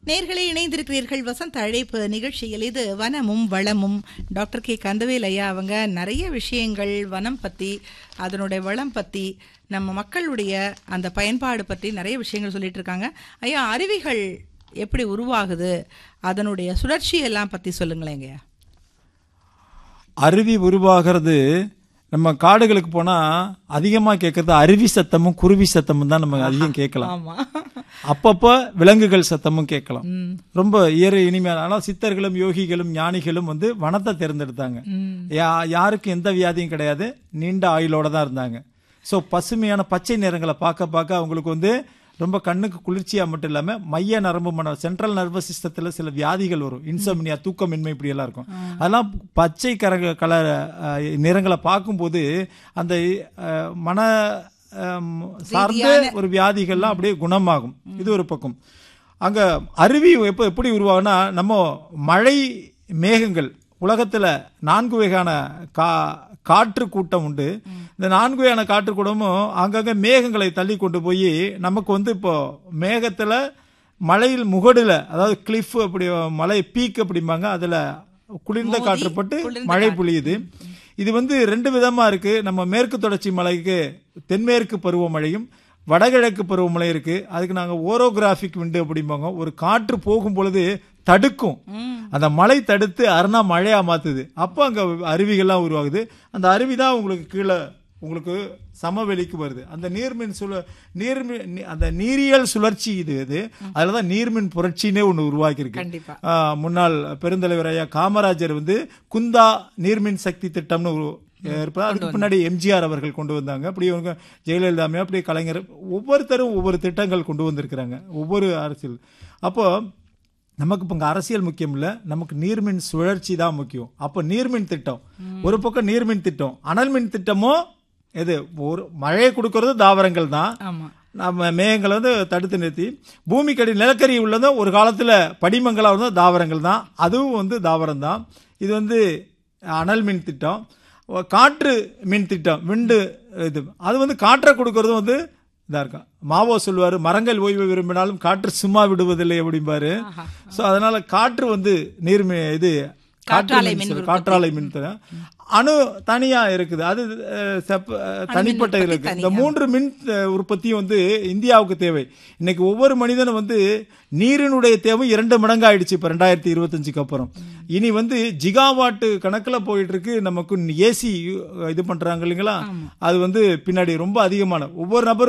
நேர்களை இணைந்திருக்கிறீர்கள் வசந்த அழைப்பு நிகழ்ச்சியில் இது வனமும் வளமும் டாக்டர் கே கந்தவேல் ஐயா அவங்க நிறைய விஷயங்கள் வனம் பற்றி அதனுடைய வளம் பற்றி நம்ம மக்களுடைய அந்த பயன்பாடு பற்றி நிறைய விஷயங்கள் சொல்லிட்டு இருக்காங்க ஐயா அருவிகள் எப்படி உருவாகுது அதனுடைய சுழற்சி எல்லாம் பற்றி சொல்லுங்களேங்க ஐயா அருவி உருவாகிறது நம்ம காடுகளுக்கு போனா அதிகமா கேட்கறது அருவி சத்தமும் குருவி சத்தமும் தான் நம்ம அதிகம் கேட்கலாம் ஆமா அப்பப்போ விலங்குகள் சத்தமும் கேட்கலாம் ரொம்ப இயற இனிமையான ஆனால் சித்தர்களும் யோகிகளும் ஞானிகளும் வந்து வனத்தை தேர்ந்தெடுத்தாங்க யா யாருக்கும் எந்த வியாதியும் கிடையாது நீண்ட ஆயுளோட தான் இருந்தாங்க ஸோ பசுமையான பச்சை நிறங்களை பார்க்க பார்க்க அவங்களுக்கு வந்து ரொம்ப கண்ணுக்கு குளிர்ச்சியா மட்டும் இல்லாம மைய நரம்பு மன சென்ட்ரல் நர்வஸ் சிஸ்டத்துல சில வியாதிகள் வரும் இன்சோமினியா தூக்கமின்மை இப்படி எல்லாம் இருக்கும் அதெல்லாம் பச்சை கரக கலர் அஹ், நிறங்களை பார்க்கும்போது அந்த அஹ், மன அஹ், சார்ந்த ஒரு வியாதிகள்லாம் அப்படியே குணமாகும் இது ஒரு பக்கம் அங்க அருவி எப்போ எப்படி உருவாகுனா நம்ம மழை மேகங்கள் உலகத்துல நான்கு வகையான கா காற்று கூட்டம் உண்டு இந்த நான்கு வகையான காற்று கூட்டமும் அங்கங்க மேகங்களை தள்ளி கொண்டு போய் நமக்கு வந்து இப்போ மேகத்துல மலையில் முகடுல அதாவது கிளிஃப் அப்படி மலை பீக் அப்படிம்பாங்க அதுல குளிர்ந்த காற்று பட்டு மழை பொழியுது இது வந்து ரெண்டு விதமா இருக்கு நம்ம மேற்கு தொடர்ச்சி மலைக்கு தென்மேற்கு பருவமழையும் வடகிழக்கு பருவமழை இருக்கு அதுக்கு நாங்க ஓரோகிராஃபிக் விண்டு அப்படிம்பாங்க ஒரு காற்று போகும் பொழுது தடுக்கும் அந்த மழை தடுத்து அருணா மழையா மாத்துது அப்போ அங்க அருவிகள்லாம் உருவாகுது அந்த அருவி தான் உங்களுக்கு கீழே உங்களுக்கு சமவெளிக்கு வருது அந்த நீர்மின் சுழ நீர்மின் நீ- அந்த நீரியல் சுழற்சி இது இது அதுல தான் நீர்மின் புரட்சினே ஒன்று உருவாக்கியிருக்கு கண்டிப்பா ஆஹ், முன்னாள் பெருந்தலைவர் ஐயா காமராஜர் வந்து குந்தா நீர்மின் சக்தி திட்டம்னு ஒரு இருப்பா அதுக்கு பின்னாடி எம்ஜிஆர் அவர்கள் கொண்டு வந்தாங்க அப்படி இவங்க ஜெயலலிதா அம்மையார், அப்படி கலைஞர் ஒவ்வொருத்தரும் ஒவ்வொரு திட்டங்கள் கொண்டு வந்திருக்கிறாங்க ஒவ்வொரு அரசியல் அப்போ நமக்கு இப்போ இங்கே அரசியல் முக்கியம் இல்லை நமக்கு நீர்மின் சுழற்சி தான் முக்கியம் அப்போ நீர்மின் திட்டம் ஒரு பக்கம் நீர்மின் திட்டம் அனல் மின் திட்டமும் எது ஒரு மழையை கொடுக்கறது தாவரங்கள் தான் ஆமா நம்ம மேகங்களை வந்து தடுத்து நிறுத்தி பூமிக்கடி நிலக்கரி உள்ளதும் ஒரு காலத்தில் படிமங்களாக இருந்ததும் தாவரங்கள் தான் அதுவும் வந்து தாவரம் தான் இது வந்து அனல் மின் திட்டம் ஒ- காற்று மின் திட்டம் விண்டு இது அது வந்து காற்றை கொடுக்கறதும் வந்து இதாக இருக்கும் மாவோ சொல்லுவார் மரங்கள் ஓய்வு விரும்பினாலும் காற்று சும்மா விடுவதில்லை அப்படிம்பாரு ஸோ அதனால காற்று வந்து நீர்மி இது காற்று காற்றாலை மின் மின் சொல்லு- காற்றாலை மின் திட்டம். அணு தனியா இருக்குது அது அஹ், செப்ப- அஹ், தனிப்பட்ட உற்பத்தி இருக்கு இந்த தனியா. மூன்று மின் அஹ், உற்பத்தியும் வந்து இந்தியாவுக்கு தேவை இன்னைக்கு ஒவ்வொரு மனிதனும் வந்து நீரினுடைய தேவை இரண்டு மடங்கு ஆயிடுச்சு இப்ப ரெண்டாயிரத்தி இருபத்தஞ்சுக்கு அப்புறம் இனி வந்து ஜிகாவாட்டு கணக்குல போயிட்டு இருக்கு நமக்கு ஏசி இது பண்றாங்க இல்லைங்களா அது வந்து பின்னாடி ரொம்ப அதிகமான ஒவ்வொரு நபரும்